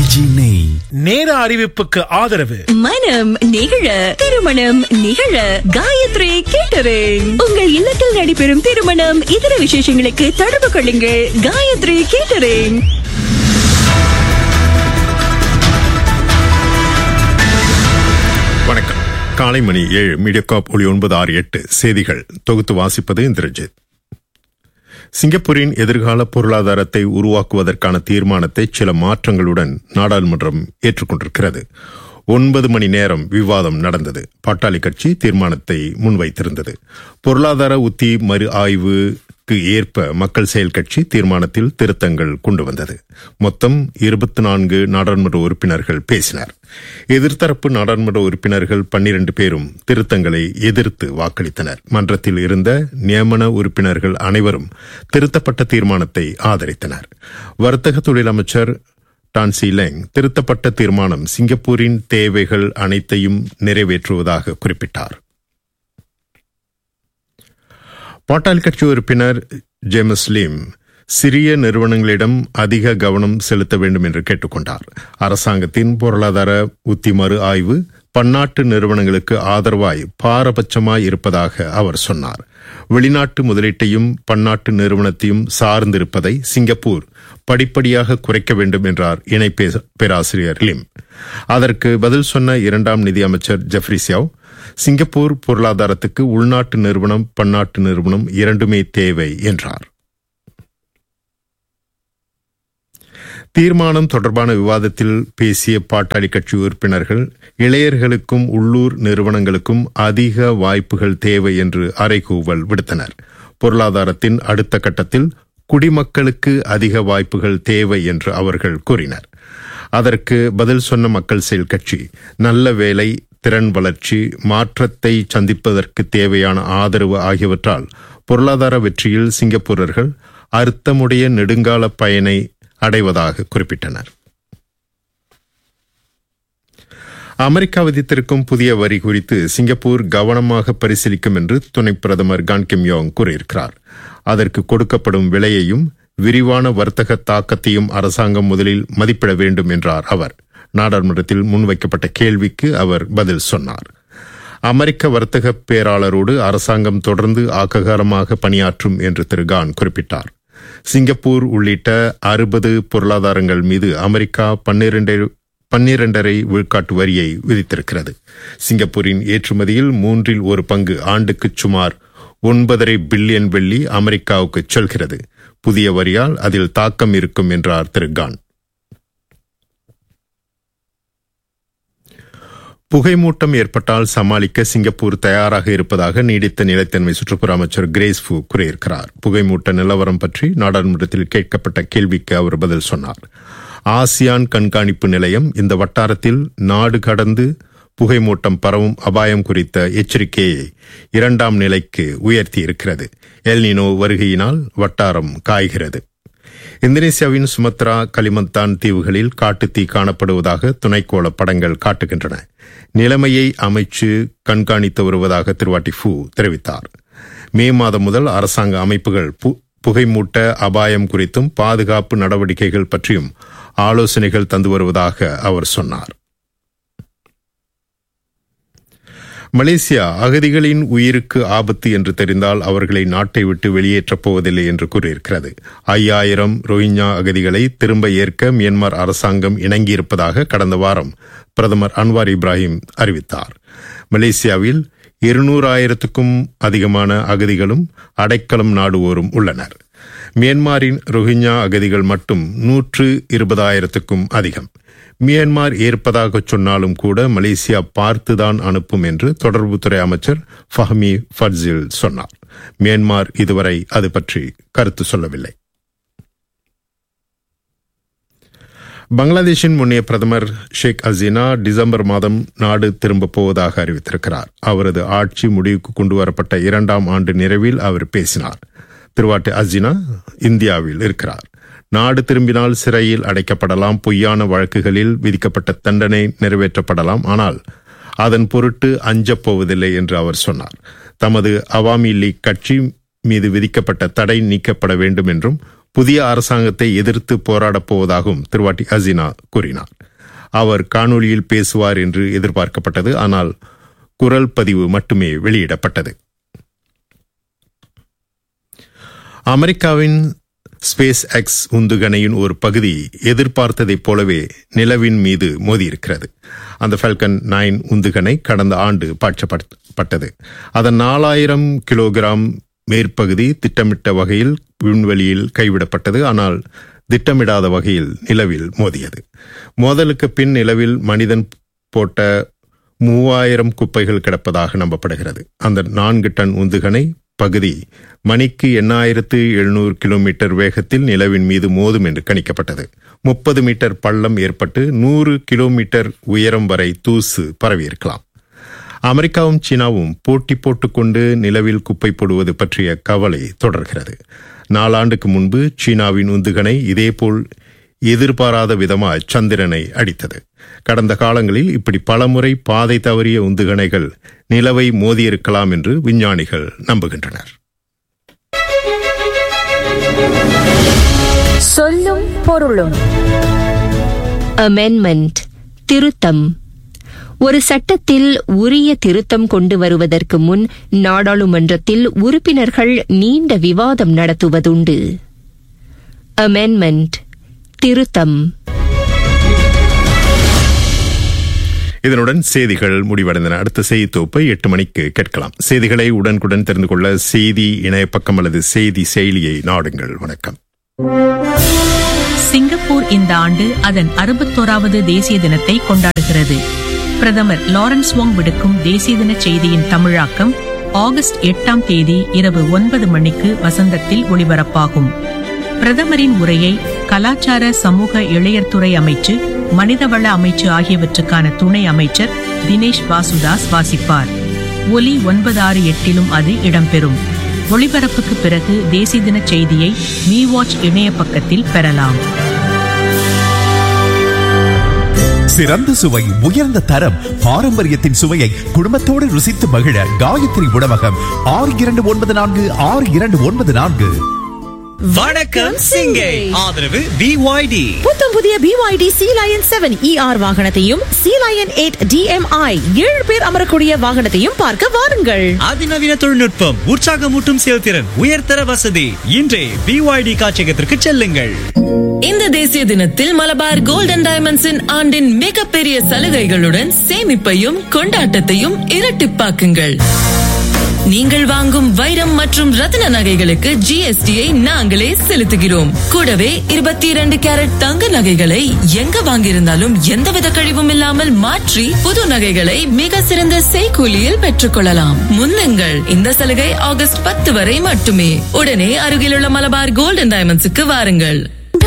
RJ நெய் நேர அறிவிப்புக்கு ஆதரவு மனம் நிகழ திருமணம் நிகழ காயத்ரி கேட்டரிங் உங்கள் இல்லத்தில் நடைபெறும் திருமணம் இதர விசேஷங்களுக்கு தொடர்பு கொள்ளுங்கள் காயத்ரி கேட்டரிங் வணக்கம் காலை மணி ஏழு மீடியாகாப் ஒளி ஒன்பது ஆறு எட்டு செய்திகள் தொகுத்து வாசிப்பது இந்திரஜித் சிங்கப்பூரின் எதிர்கால பொருளாதாரத்தை உருவாக்குவதற்கான தீர்மானத்தை சில மாற்றங்களுடன் நாடாளுமன்றம் ஏற்றுக்கொண்டிருக்கிறது ஒன்பது மணி நேரம் விவாதம் நடந்தது பாட்டாளி கட்சி தீர்மானத்தை முன்வைத்திருந்தது பொருளாதார உத்தி மறு ஆய்வுக்கு ஏற்ப மக்கள் செயல் கட்சி தீர்மானத்தில் திருத்தங்கள் கொண்டு வந்தது மொத்தம் இருபத்தி நான்கு நாடாளுமன்ற உறுப்பினர்கள் பேசினர் எதிர்த்தரப்பு நாடாளுமன்ற உறுப்பினர்கள் பன்னிரண்டு பேரும் திருத்தங்களை எதிர்த்து வாக்களித்தனர் மன்றத்தில் இருந்த நியமன உறுப்பினர்கள் அனைவரும் திருத்தப்பட்ட தீர்மானத்தை ஆதரித்தனர் வர்த்தக தொழில் அமைச்சர் டான்சி லெங் திருத்தப்பட்ட தீர்மானம் சிங்கப்பூரின் தேவைகள் அனைத்தையும் நிறைவேற்றுவதாக குறிப்பிட்டார் பாட்டாளி கட்சி உறுப்பினர் ஜேமஸ் லீம் சிறிய நிறுவனங்களிடம் அதிக கவனம் செலுத்த வேண்டும் என்று கேட்டுக்கொண்டார் அரசாங்கத்தின் பொருளாதார உத்தி மறு ஆய்வு பன்னாட்டு நிறுவனங்களுக்கு ஆதரவாய் பாரபட்சமாய் இருப்பதாக அவர் சொன்னார் வெளிநாட்டு முதலீட்டையும் பன்னாட்டு நிறுவனத்தையும் சார்ந்திருப்பதை சிங்கப்பூர் படிப்படியாக குறைக்க வேண்டும் என்றார் இணை பே- பேராசிரியர் லிம் அதற்கு பதில் சொன்ன இரண்டாம் நிதி அமைச்சர் ஜெஃப்ரி சியாவ் சிங்கப்பூர் பொருளாதாரத்துக்கு உள்நாட்டு நிறுவனம் பன்னாட்டு நிறுவனம் இரண்டுமே தேவை என்றார் தீர்மானம் தொடர்பான விவாதத்தில் பேசிய பாட்டாளி கட்சி உறுப்பினர்கள் இளையர்களுக்கும் உள்ளூர் நிறுவனங்களுக்கும் அதிக வாய்ப்புகள் தேவை என்று அறைகூவல் விடுத்தனர் பொருளாதாரத்தின் அடுத்த கட்டத்தில் குடிமக்களுக்கு அதிக வாய்ப்புகள் தேவை என்று அவர்கள் கூறினர் அதற்கு பதில் சொன்ன மக்கள் செயல் கட்சி நல்ல வேலை திறன் வளர்ச்சி மாற்றத்தை சந்திப்பதற்கு தேவையான ஆதரவு ஆகியவற்றால் பொருளாதார வெற்றியில் சிங்கப்பூரர்கள் அர்த்தமுடைய நெடுங்கால பயனை அடைவதாக குறிப்பிட்டனர் அமெரிக்கா விதித்திருக்கும் புதிய வரி குறித்து சிங்கப்பூர் கவனமாக பரிசீலிக்கும் என்று துணை பிரதமர் கான் கிம் யோங் கூறியிருக்கிறார் அதற்கு கொடுக்கப்படும் விலையையும் விரிவான வர்த்தக தாக்கத்தையும் அரசாங்கம் முதலில் மதிப்பிட வேண்டும் என்றார் அவர் நாடாளுமன்றத்தில் முன்வைக்கப்பட்ட கேள்விக்கு அவர் பதில் சொன்னார் அமெரிக்க வர்த்தக பேராளரோடு அரசாங்கம் தொடர்ந்து ஆக்ககாரமாக பணியாற்றும் என்று திரு கான் குறிப்பிட்டார் சிங்கப்பூர் உள்ளிட்ட அறுபது பொருளாதாரங்கள் மீது அமெரிக்கா பன்னிரண்டு பன்னிரண்டரை விழுக்காட்டு வரியை விதித்திருக்கிறது சிங்கப்பூரின் ஏற்றுமதியில் மூன்றில் ஒரு பங்கு ஆண்டுக்கு சுமார் ஒன்பதரை பில்லியன் வெள்ளி அமெரிக்காவுக்கு செல்கிறது புதிய வரியால் அதில் தாக்கம் இருக்கும் என்றார் திரு கான் புகைமூட்டம் ஏற்பட்டால் சமாளிக்க சிங்கப்பூர் தயாராக இருப்பதாக நீடித்த நிலைத்தன்மை சுற்றுப்புற அமைச்சர் கிரேஸ் ஃபூ கூறியிருக்கிறார் புகைமூட்ட நிலவரம் பற்றி நாடாளுமன்றத்தில் கேட்கப்பட்ட கேள்விக்கு அவர் பதில் சொன்னார் ஆசியான் கண்காணிப்பு நிலையம் இந்த வட்டாரத்தில் நாடு கடந்து புகைமூட்டம் பரவும் அபாயம் குறித்த எச்சரிக்கையை இரண்டாம் நிலைக்கு உயர்த்தி இருக்கிறது எல்னினோ வருகையினால் வட்டாரம் காய்கிறது இந்தோனேசியாவின் சுமத்ரா கலிமந்தான் தீவுகளில் காட்டுத்தீ காணப்படுவதாக துணைக்கோள படங்கள் காட்டுகின்றன நிலைமையை அமைச்சு கண்காணித்து வருவதாக திருவாட்டி ஃபூ தெரிவித்தார் மே மாதம் முதல் அரசாங்க அமைப்புகள் பு- புகைமூட்ட அபாயம் குறித்தும் பாதுகாப்பு நடவடிக்கைகள் பற்றியும் ஆலோசனைகள் தந்து வருவதாக அவர் சொன்னார் மலேசியா அகதிகளின் உயிருக்கு ஆபத்து என்று தெரிந்தால் அவர்களை நாட்டை விட்டு வெளியேற்றப் போவதில்லை என்று கூறியிருக்கிறது ஐயாயிரம் ரோஹிஞ்சா அகதிகளை திரும்ப ஏற்க மியான்மர் அரசாங்கம் இணங்கியிருப்பதாக கடந்த வாரம் பிரதமர் அன்வார் இப்ராஹிம் அறிவித்தார் மலேசியாவில் இருநூறாயிரத்துக்கும் அதிகமான அகதிகளும் அடைக்கலம் நாடுவோரும் உள்ளனர் மியான்மரின் ரோஹிஞ்சா அகதிகள் மட்டும் நூற்று இருபதாயிரத்துக்கும் அதிகம் மியான்மர் ஏற்பதாக சொன்னாலும் கூட மலேசியா பார்த்துதான் அனுப்பும் என்று தொடர்புத்துறை அமைச்சர் ஃபஹமி ஃபட்சில் சொன்னார் மியான்மர் இதுவரை அது பற்றி கருத்து சொல்லவில்லை பங்களாதேஷின் முன்னைய பிரதமர் ஷேக் ஹசீனா டிசம்பர் மாதம் நாடு திரும்பப் போவதாக அறிவித்திருக்கிறார் அவரது ஆட்சி முடிவுக்கு கொண்டு வரப்பட்ட இரண்டாம் ஆண்டு நிறைவில் அவர் பேசினார் திருவாட்டு ஹசீனா இந்தியாவில் இருக்கிறார் நாடு திரும்பினால் சிறையில் அடைக்கப்படலாம் பொய்யான வழக்குகளில் விதிக்கப்பட்ட தண்டனை நிறைவேற்றப்படலாம் ஆனால் அதன் பொருட்டு அஞ்சப் போவதில்லை என்று அவர் சொன்னார் தமது அவாமி லீக் கட்சி மீது விதிக்கப்பட்ட தடை நீக்கப்பட வேண்டும் என்றும் புதிய அரசாங்கத்தை எதிர்த்து போராடப் போவதாகவும் திருவாட்டி ஹசீனா கூறினார் அவர் காணொளியில் பேசுவார் என்று எதிர்பார்க்கப்பட்டது ஆனால் குரல் பதிவு மட்டுமே வெளியிடப்பட்டது அமெரிக்காவின் ஸ்பேஸ் எக்ஸ் உந்துகணையின் ஒரு பகுதி எதிர்பார்த்ததைப் போலவே நிலவின் மீது மோதியிருக்கிறது அந்த ஃபால்கன் நைன் உந்துகணை கடந்த ஆண்டு பாய்ச்சப்பட்டது அதன் நாலாயிரம் கிலோகிராம் மேற்பகுதி திட்டமிட்ட வகையில் விண்வெளியில் கைவிடப்பட்டது ஆனால் திட்டமிடாத வகையில் நிலவில் மோதியது மோதலுக்கு பின் நிலவில் மனிதன் போட்ட மூவாயிரம் குப்பைகள் கிடப்பதாக நம்பப்படுகிறது அந்த நான்கு டன் உந்துகணை பகுதி மணிக்கு எண்ணாயிரத்து எழுநூறு கிலோமீட்டர் வேகத்தில் நிலவின் மீது மோதும் என்று கணிக்கப்பட்டது முப்பது மீட்டர் பள்ளம் ஏற்பட்டு நூறு கிலோமீட்டர் உயரம் வரை தூசு பரவியிருக்கலாம் அமெரிக்காவும் சீனாவும் போட்டி போட்டுக்கொண்டு நிலவில் குப்பை போடுவது பற்றிய கவலை தொடர்கிறது நாலாண்டுக்கு முன்பு சீனாவின் உந்துகணை இதேபோல் எதிர்பாராத விதமாய் சந்திரனை அடித்தது கடந்த காலங்களில் இப்படி பலமுறை பாதை தவறிய உந்துகணைகள் நிலவை மோதியிருக்கலாம் என்று விஞ்ஞானிகள் நம்புகின்றனர் சொல்லும் பொருளும் அமெண்ட்மெண்ட் திருத்தம் ஒரு சட்டத்தில் உரிய திருத்தம் கொண்டு வருவதற்கு முன் நாடாளுமன்றத்தில் உறுப்பினர்கள் நீண்ட விவாதம் நடத்துவதுண்டு அமெண்ட்மெண்ட் திருத்தம் இதனுடன் செய்திகள் முடிவடைந்தன அடுத்த செய்தி தொகுப்பை எட்டு மணிக்கு கேட்கலாம் செய்திகளை உடனுக்குடன் தெரிந்து கொள்ள செய்தி இணையப்பக்கம் அல்லது செய்தி செயலியை நாடுங்கள் வணக்கம் சிங்கப்பூர் இந்த ஆண்டு அதன் அறுபத்தோராவது தேசிய தினத்தை கொண்டாடுகிறது பிரதமர் லாரன்ஸ் வாங் விடுக்கும் தேசிய தின செய்தியின் தமிழாக்கம் ஆகஸ்ட் எட்டாம் தேதி இரவு ஒன்பது மணிக்கு வசந்தத்தில் ஒளிபரப்பாகும் பிரதமரின் உரையை கலாச்சார சமூக இளையர்துறை அமைச்சு மனிதவள அமைச்சு ஆகியவற்றுக்கான துணை அமைச்சர் தினேஷ் வாசுதாஸ் வாசிப்பார் ஒலி ஒன்பது ஆறு எட்டிலும் அது இடம்பெறும் ஒளிபரப்புக்கு பிறகு தேசிய தின செய்தியை மீ வாட்ச் இணைய பக்கத்தில் பெறலாம் சிறந்த சுவை உயர்ந்த தரம் பாரம்பரியத்தின் சுவையை குடும்பத்தோடு ருசித்து மகிழ காயத்ரி உணவகம் ஆறு இரண்டு ஒன்பது நான்கு ஆறு இரண்டு ஒன்பது நான்கு வணக்கம் சிங்கை ஆதரவு பிஒய்டி புத்தம் புதிய BYD sealion seven ER வாகனத்தையும் சி லயன் எயிட் டிஎம்ஐ ஏழு பேர் அமரக்கூடிய வாகனத்தையும் பார்க்க வாருங்கள் அதிநவீன தொழில்நுட்பம் உற்சாகமூட்டும் செயல்திறன் உயர்தர வசதி இன்றே பிஒய்டி காட்சியகத்திற்கு செல்லுங்கள் இந்த தேசிய தினத்தில் மலபார் கோல்டன் டைமண்ட்ஸின் ஆண்டின் மிகப்பெரிய சலுகைகளுடன் சேமிப்பையும் கொண்டாட்டத்தையும் இரட்டிப்பாக்குங்கள் நீங்கள் வாங்கும் வைரம் மற்றும் ரத்தின நகைகளுக்கு ஜிஎஸ்டியை நாங்களே செலுத்துகிறோம் கூடவே இருபத்தி இரண்டு கேரட் தங்க நகைகளை எங்க வாங்கியிருந்தாலும் எந்தவித கழிவும் இல்லாமல் மாற்றி புது நகைகளை மிக சிறந்த செய்கூலியில் பெற்றுக் கொள்ளலாம் முன்னுங்கள் இந்த சலுகை ஆகஸ்ட் பத்து வரை மட்டுமே உடனே அருகிலுள்ள மலபார் கோல்டன் டைமண்ட்ஸுக்கு வாருங்கள்